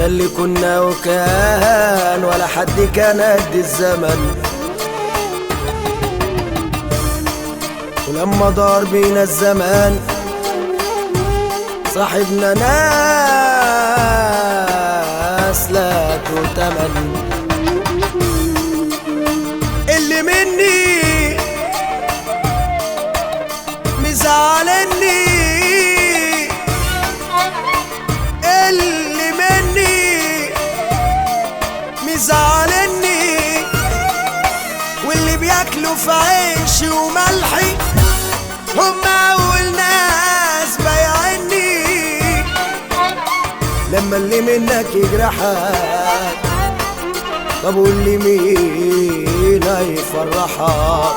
احنا اللي كنا وكان ولا حد كان قد الزمن ولما دار بينا الزمان صاحبنا ناس لا تؤتمن اللي مني مزعلني اللي مني مزعلني واللي بياكلوا في عيشي وملحي هم اول ناس بايعني لما اللي منك يجرحك طب واللي مين هيفرحك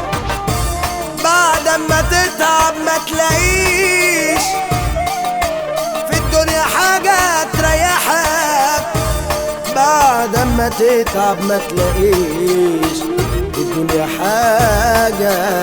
بعد ما تتعب ما تلاقيش في الدنيا حاجة تريحك بعد ما تتعب ما تلاقيش في الدنيا حاجة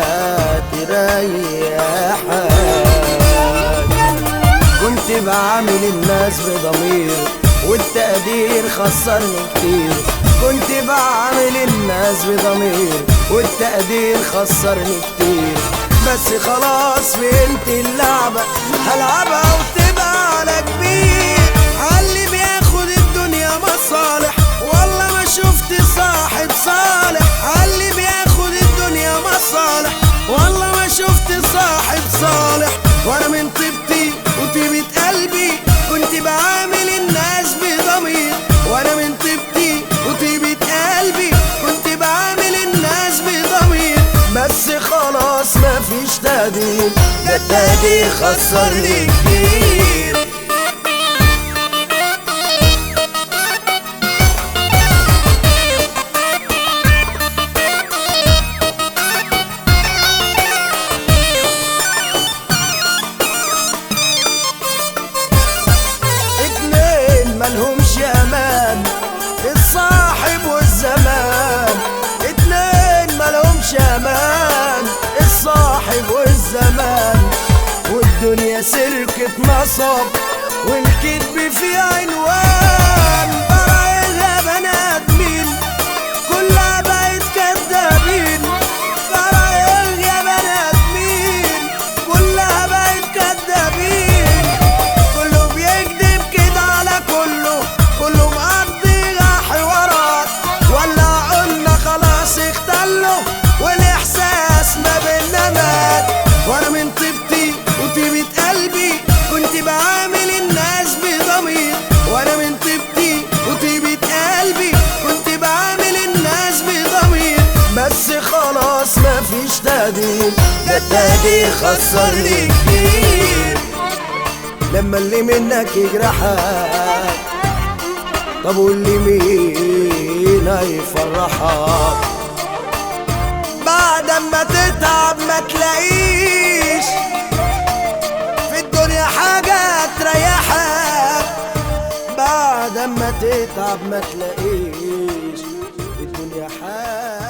تريحك كنت بعامل الناس بضمير والتقدير خسرني كتير كنت بعامل الناس بضمير والتقدير خسرني كتير بس خلاص فهمت اللعبة هلعبها وتبقى على كبير عاللي بياخد الدنيا مصالح والله ما شفت صاحب صالح عاللي بياخد الدنيا مصالح والله ما شفت صاحب صالح وانا من طيبتي وطيبة قلبي كنت بعامل الناس بضمير وانا من طيبتي وطيبة قلبي كنت بعامل الناس بضمير بس خلاص مفيش تقدير ده التقدير خسرني كتير اتنين ملهمش امان الصاحب والزمان اتنين ملهمش امان الصاحب والزمان والدنيا سركة نصب والكذب في عنوان برايلها بنات مين كلها بقت كدابين برايل يا بنات مين كلها بقت كدابين كله بيكذب كده على كله كله مقضي حوارات ولا قلنا خلاص اختلوا والاحساس ما بينا مات وانا من طيبتي وطيبة قلبي كنت بعامل الناس بضمير وانا من طيبتي وطيبة قلبي كنت بعامل الناس بضمير بس خلاص مفيش تقدير ده التقدير خسرني كتير لما اللي منك يجرحك طب واللي مين هيفرحك بعد ما تتعب ما تلاقيش في الدنيا حاجة تريحك بعد ما تتعب ما تلاقيش في الدنيا حاجة